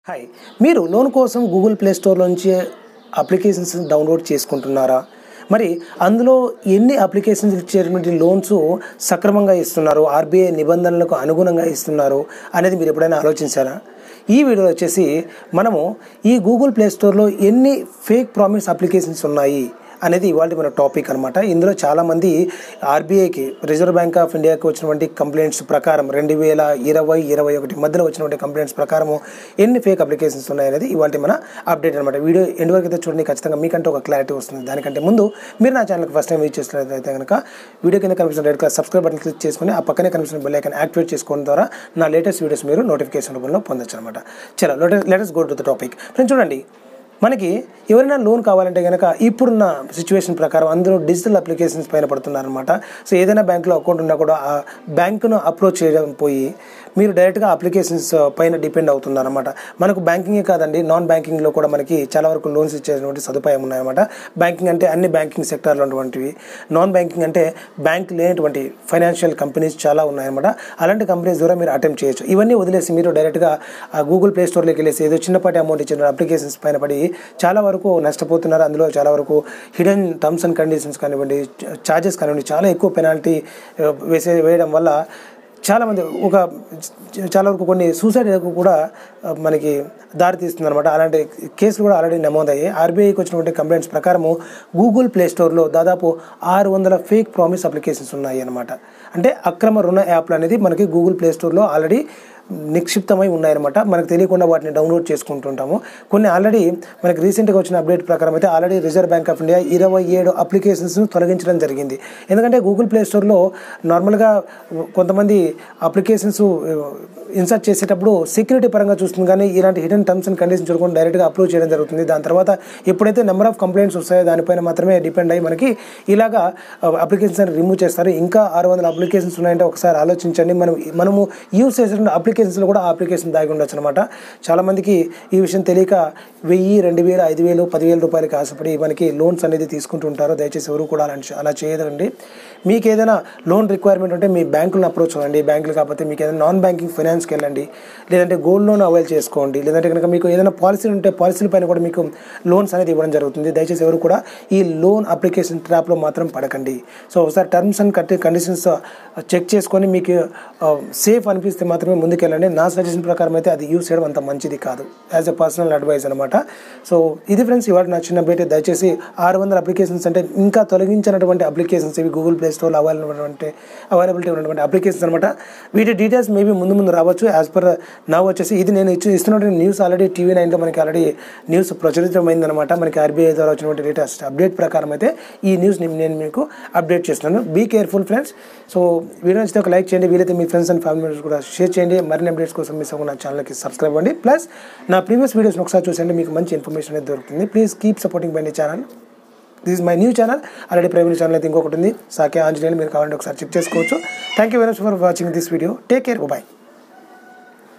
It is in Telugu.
హాయ్ మీరు లోన్ కోసం గూగుల్ ప్లే స్టోర్ నుంచి అప్లికేషన్స్ డౌన్లోడ్ చేసుకుంటున్నారా మరి అందులో ఎన్ని అప్లికేషన్స్ ఇచ్చేటువంటి లోన్స్ సక్రమంగా ఇస్తున్నారు ఆర్బీఐ నిబంధనలకు అనుగుణంగా ఇస్తున్నారు అనేది మీరు ఎప్పుడైనా ఆలోచించారా ఈ వీడియోలో వచ్చేసి మనము ఈ గూగుల్ ప్లే స్టోర్లో ఎన్ని ఫేక్ ప్రామిస్ అప్లికేషన్స్ ఉన్నాయి అనేది ఇవాళ మన టాపిక్ అనమాట ఇందులో చాలామంది ఆర్బీఐకి రిజర్వ్ బ్యాంక్ ఆఫ్ ఇండియాకి వచ్చినటువంటి కంప్లైంట్స్ ప్రకారం రెండు వేల ఇరవై ఇరవై ఒకటి మధ్యలో వచ్చినటువంటి కంప్లైంట్స్ ప్రకారం ఎన్ని ఫేక్ అప్లికేషన్స్ ఉన్నాయనేది ఇవాళ మన అప్డేట్ అనమాట వీడియో ఎండ్ వరకు అయితే చూడండి ఖచ్చితంగా మీకంటే ఒక క్లారిటీ వస్తుంది దానికంటే ముందు మీరు నా ఛానల్కి ఫస్ట్ టైం యూజ్ చేస్తున్నట్లయితే కనుక వీడియో కింద కనిపిస్తున్న red colour subscribe button click చేసుకుని ఆ పక్కనే కనిపిస్తున్న బెల్ ఐకాన్ యాక్టివేట్ చేసుకోవడం ద్వారా నా లేటెస్ట్ వీడియోస్ మీరు నోటిఫికేషన్ రూపంలో పొందొచ్చు అనమాట చలో latest go to the topic friends చూడండి మనకి ఎవరైనా లోన్ కావాలంటే కనుక ఇప్పుడున్న సిచ్యువేషన్ ప్రకారం అందరూ డిజిటల్ అప్లికేషన్స్ పైన పడుతున్నారనమాట సో ఏదైనా బ్యాంకులో అకౌంట్ ఉన్నా కూడా ఆ బ్యాంకును అప్రోచ్ చేయడం పోయి మీరు డైరెక్ట్గా అప్లికేషన్స్ పైన డిపెండ్ అవుతున్నారన్నమాట మనకు బ్యాంకింగే కాదండి నాన్ బ్యాంకింగ్లో కూడా మనకి చాలా వరకు లోన్స్ ఇచ్చేటువంటి సదుపాయం ఉన్నాయన్నమాట బ్యాంకింగ్ అంటే అన్ని బ్యాంకింగ్ సెక్టార్లో ఉన్నటువంటివి నాన్ బ్యాంకింగ్ అంటే బ్యాంక్ లేనటువంటి ఫైనాన్షియల్ కంపెనీస్ చాలా ఉన్నాయన్నమాట అలాంటి కంపెనీస్ ద్వారా మీరు అటెంప్ట్ చేయొచ్చు ఇవన్నీ వదిలేసి మీరు డైరెక్ట్గా గూగుల్ ప్లే స్టోర్లోకి వెళ్ళేసి ఏదో చిన్నపాటి అమౌంట్ ఇచ్చిన అప్లికేషన్స్ పైన పడి చాలా వరకు నష్టపోతున్నారు అందులో చాలా వరకు హిడెన్ టర్మ్స్ అండ్ కండిషన్స్ కానివ్వండి ఛార్జెస్ కానివ్వండి చాలా ఎక్కువ పెనాల్టీ వేసే వేయడం వల్ల చాలామంది ఒక చాలా వరకు కొన్ని సూసైడ్కు కూడా మనకి దారి తీస్తుంది అనమాట అలాంటి కేసులు కూడా ఆల్రెడీ నమోదయ్యాయి ఆర్బీఐకి వచ్చినటువంటి కంప్లైంట్స్ ప్రకారము గూగుల్ ప్లే స్టోర్లో దాదాపు ఆరు వందల ఫేక్ ప్రామిస్ అప్లికేషన్స్ ఉన్నాయి అనమాట అంటే అక్రమ రుణ యాప్లు అనేది మనకి గూగుల్ ప్లే స్టోర్లో ఆల్రెడీ నిక్షిప్తమై ఉన్నాయన్నమాట మనకు తెలియకుండా వాటిని డౌన్లోడ్ చేసుకుంటుంటాము కొన్ని ఆల్రెడీ మనకి రీసెంట్గా వచ్చిన అప్డేట్ ప్రకారం అయితే already Reserve Bank of India ఇరవై ఏడు అప్లికేషన్స్ను తొలగించడం జరిగింది ఎందుకంటే గూగుల్ ప్లే స్టోర్లో నార్మల్గా కొంతమంది అప్లికేషన్స్ ఇన్సర్ట్ చేసేటప్పుడు సెక్యూరిటీ పరంగా చూస్తుంది కానీ ఇలాంటి హిడెన్ టర్మ్స్ అండ్ కండిషన్స్ చూడకుండా డైరెక్ట్గా అప్రూవ్ చేయడం జరుగుతుంది దాని తర్వాత ఎప్పుడైతే నెంబర్ ఆఫ్ కంప్లైంట్స్ వస్తాయో దానిపైన మాత్రమే డిపెండ్ అయ్యి మనకి ఇలాగా అప్లికేషన్స్ రిమూవ్ చేస్తారు ఇంకా ఆరు వందల అప్లికేషన్స్ ఉన్నాయంటే ఒకసారి ఆలోచించండి మనం మనము యూస్ చేసిన అప్లికేషన్స్లో కూడా ఆ అప్లికేషన్ దాగి ఉండొచ్చు అనమాట చాలామందికి ఈ విషయం తెలియక వెయ్యి రెండు వేలు ఐదు వేలు పదివేల రూపాయలకి ఆశపడి మనకి లోన్స్ అనేది తీసుకుంటుంటారు దయచేసి ఎవరు కూడా అలా అలా చేయదండి మీకు ఏదైనా లోన్ రిక్వైర్మెంట్ ఉంటే మీ బ్యాంకులను అప్రోచ్ అవ్వండి బ్యాంకులు కాకపోతే మీకు ఏదైనా నాన్ బ్యాంకింగ్ ఫైనాన్స్కి వెళ్ళండి లేదంటే గోల్డ్ లోన్ అవైల్ చేసుకోండి లేదంటే కనుక మీకు ఏదైనా పాలసీలు ఉంటే పాలసీల పైన కూడా మీకు లోన్స్ అనేది ఇవ్వడం జరుగుతుంది దయచేసి ఎవరు కూడా ఈ లోన్ అప్లికేషన్ ట్రాప్లో మాత్రం పడకండి సో ఒకసారి టర్మ్స్ అండ్ కట్టి కండిషన్స్ చెక్ చేసుకొని మీకు సేఫ్ అనిపిస్తే మాత్రమే ముందుకెళ్ళండి నా సజెషన్ ప్రకారం అయితే అది యూస్ చేయడం అంత మంచిది కాదు యాజ్ ఎ పర్సనల్ అడ్వైస్ అనమాట సో ఇది ఫ్రెండ్స్ ఇవాళ నా చిన్న బయట దయచేసి ఆరు వందల అప్లికేషన్స్ అంటే ఇంకా తొలగించినటువంటి అప్లికేషన్స్ ఇవి గూగుల్ ప్లే స్టోర్లో అవైలబుల్ ఉన్నటువంటి అవైలబిలిటీ ఉన్నటువంటి అప్లికేషన్స్ అనమాట వీటి డీటెయిల్స్ మేబీ ముందు ముందు రావచ్చు యాజ్ పర్ నా వచ్చేసి ఇది నేను ఇచ్చి ఇస్తున్నటువంటి న్యూస్ ఆల్రెడీ టీవీ నైన్లో మనకి ఆల్రెడీ న్యూస్ ప్రచురితమైందనమాట మనకి ఆర్బీఐ ద్వారా వచ్చినటువంటి లేటెస్ట్ అప్డేట్ ప్రకారం అయితే ఈ న్యూస్ నేను మీకు అప్డేట్ చేస్తున్నాను be careful friends so video నచ్చితే ఒక లైక్ చేయండి వీలైతే మీ ఫ్రెండ్స్ అండ్ ఫ్యామిలీ మెంబర్స్ కూడా షేర్ చేయండి మరిన్ని అప్డేట్స్ కోసం మిస్ అవ్వకుండా నా ఛానల్కి సబ్స్క్రైబ్ అవ్వండి ప్లస్ నా ప్రీవియస్ వీడియోస్ని ఒకసారి చూసండి మీకు మంచి ఇన్ఫర్మేషన్ అనేది దొరుకుతుంది please keep supporting bye channel this is my new channel already primary channel అయితే ఇంకొకటి ఉంది సాకే ఆంజనేయులు మీరు కావాలంటే ఒకసారి చెక్ చేసుకోవచ్చు thank you very much for watching this video take care bye